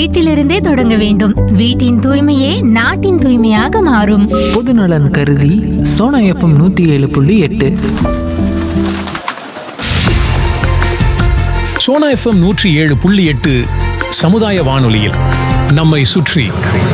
வீட்டிலிருந்தே தொடங்க வேண்டும் வீட்டின் தூய்மையே நாட்டின் தூய்மையாக மாறும் பொதுநலன் கருதி சோனா எஃப்எம் நூற்றி ஏழு புள்ளி எட்டு சோனா எஃப்எம் நூற்றி ஏழு புள்ளி எட்டு சமுதாய வானொலியில் நம்மை சுற்றி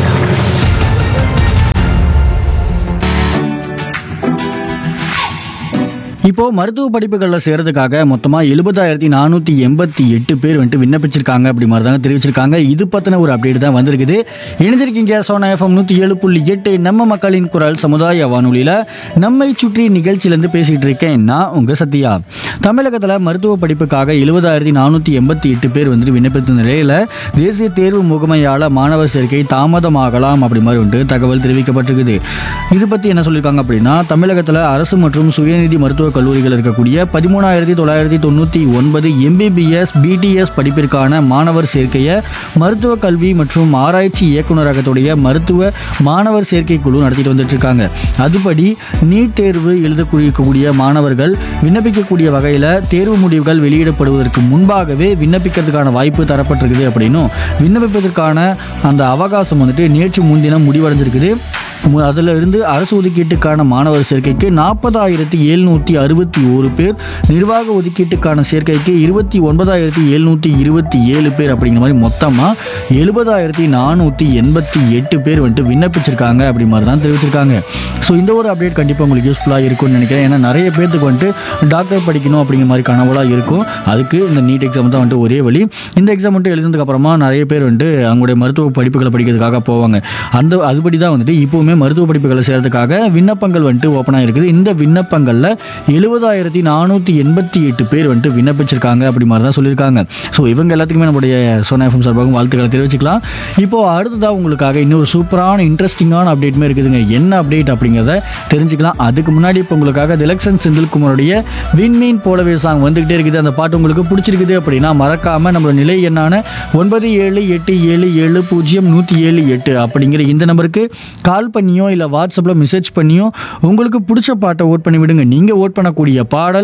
இப்போ மருத்துவ படிப்புகளில் சேர்றதுக்காக மொத்தமாக எழுபதாயிரத்தி நானூற்றி எண்பத்தி எட்டு பேர் வந்துட்டு விண்ணப்பிச்சிருக்காங்க அப்படி மாதிரி தாங்க தெரிவிச்சிருக்காங்க இது பற்றின ஒரு அப்டேட் தான் வந்திருக்குது இணைஞ்சிருக்கீங்க சோனா எஃப்எம் நூற்றி ஏழு புள்ளி எட்டு நம்ம மக்களின் குரல் சமுதாய வானொலியில் நம்மை சுற்றி நிகழ்ச்சியிலேருந்து பேசிகிட்டு இருக்கேன் நான் உங்கள் சத்யா தமிழகத்தில் மருத்துவ படிப்புக்காக எழுபதாயிரத்தி நானூற்றி எண்பத்தி எட்டு பேர் வந்துட்டு விண்ணப்பித்த நிலையில் தேசிய தேர்வு முகமையால் மாணவர் சேர்க்கை தாமதமாகலாம் அப்படி மாதிரி வந்துட்டு தகவல் தெரிவிக்கப்பட்டிருக்குது இது பற்றி என்ன சொல்லியிருக்காங்க அப்படின்னா தமிழகத்தில் அரசு மற்றும் சுயநிதி மருத்துவக் கல்லூரிகள் இருக்கக்கூடிய பதிமூணாயிரத்தி தொள்ளாயிரத்தி தொண்ணூற்றி ஒன்பது எம்பிபிஎஸ் பிடிஎஸ் படிப்பிற்கான மாணவர் சேர்க்கையை மருத்துவ கல்வி மற்றும் ஆராய்ச்சி இயக்குநரகத்துடைய மருத்துவ மாணவர் சேர்க்கை குழு நடத்திட்டு வந்துட்டு இருக்காங்க அதுபடி நீட் தேர்வு எழுதக்கூடிய மாணவர்கள் விண்ணப்பிக்கக்கூடிய வகையில் தேர்வு முடிவுகள் வெளியிடப்படுவதற்கு முன்பாகவே விண்ணப்பிக்கிறதுக்கான வாய்ப்பு தரப்பட்டிருக்குது அப்படின்னும் விண்ணப்பிப்பதற்கான அந்த அவகாசம் வந்துட்டு நேற்று முன்தினம் முடிவடைஞ்சிருக்குது மு- அதுல இருந்து அரசு ஒதுக்கீட்டுக்கான மாணவர் சேர்க்கைக்கு நாற்பதாயிரத்தி எழுநூற்றி அறுபத்தி ஒரு பேர் நிர்வாக ஒதுக்கீட்டுக்கான சேர்க்கைக்கு இருபத்தி ஒன்பதாயிரத்தி எழுநூற்றி இருபத்தி ஏழு பேர் அப்படிங்கிற மாதிரி மொத்தமாக எழுபதாயிரத்தி நானூற்றி எண்பத்தி எட்டு பேர் வந்துட்டு விண்ணப்பிச்சிருக்காங்க அப்படி மாதிரி தான் தெரிவிச்சிருக்காங்க ஸோ இந்த ஒரு அப்டேட் கண்டிப்பாக உங்களுக்கு யூஸ்ஃபுல்லாக இருக்கும்னு நினைக்கிறேன் ஏன்னா நிறைய பேர்த்துக்கு வந்துட்டு டாக்டர் படிக்கணும் அப்படிங்கிற மாதிரி கனவுலாம் இருக்கும் அதுக்கு இந்த நீட் எக்ஸாம் தான் வந்துட்டு ஒரே வழி இந்த எக்ஸாம் வந்துட்டு எழுதுனதுக்கு அப்புறமா நிறைய பேர் வந்துட்டு அவங்களுடைய மருத்துவ படிப்புகளை படிக்கிறதுக்காக போவாங்க அந்த அதுபடி தான் வந்துட்டு இப்போவுமே மருத்துவ படிப்புகளை சேர்றதுக்காக விண்ணப்பங்கள் வந்துட்டு ஓப்பனாக இருக்குது இந்த விண்ணப்பங்களில் எழுபதாயிரத்தி நானூற்றி எண்பத்தி எட்டு பேர் வந்துட்டு விண்ணப்பிச்சிருக்காங்க அப்படி மாதிரி தான் சொல்லியிருக்காங்க ஸோ இவங்க எல்லாத்துக்குமே நம்முடைய சோனா எஃப்எம் சார்பாகவும் வாழ்த்துக்களை தெரிவிச்சுக்கலாம் இப்போ அடுத்ததாக உங்களுக்காக இன்னொரு சூப்பரான இன்ட்ரெஸ்டிங்கான அப்டேட்டுமே இருக்குதுங்க என்ன அப்டேட் அப்படிங்கிறத தெரிஞ்சுக்கலாம் அதுக்கு முன்னாடி இப்போ உங்களுக்காக திலக்ஷன் செந்தில்குமாரோடைய விண்மீன் போலவே சாங் வந்துகிட்டே இருக்குது அந்த பாட்டு உங்களுக்கு பிடிச்சிருக்குது அப்படின்னா மறக்காம நம்மளோட நிலை எண்ணான ஒன்பது ஏழு எட்டு ஏழு ஏழு பூஜ்ஜியம் நூற்றி ஏழு எட்டு அப்படிங்கிற இந்த நம்பருக்கு கால் பண்ணியோ இல்லை வாட்ஸ்அப்பில் மெசேஜ் பண்ணியோ உங்களுக்கு பிடிச்ச பாட்டை ஓட் பண்ணி விடுங்க நீங்கள் ஓட் பண்ணக்கூடிய பாடல்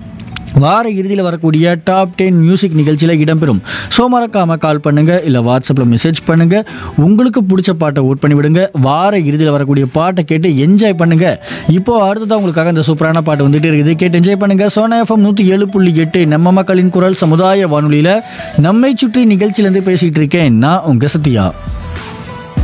வார இறுதியில் வரக்கூடிய டாப் டென் மியூசிக் நிகழ்ச்சியில் இடம்பெறும் ஸோ மறக்காம கால் பண்ணுங்க இல்லை வாட்ஸ்அப்பில் மெசேஜ் பண்ணுங்க உங்களுக்கு பிடிச்ச பாட்டை ஓட் பண்ணி விடுங்க வார இறுதியில் வரக்கூடிய பாட்டை கேட்டு என்ஜாய் பண்ணுங்க இப்போ அடுத்ததான் உங்களுக்காக இந்த சூப்பரான பாட்டு வந்துட்டு இருக்குது கேட்டு என்ஜாய் பண்ணுங்க சோனா எஃப்எம் நூற்றி ஏழு புள்ளி எட்டு நம்ம மக்களின் குரல் சமுதாய வானொலியில் நம்மை சுற்றி நிகழ்ச்சியிலேருந்து பேசிகிட்டு இருக்கேன் நான் உங்கள் சத்யா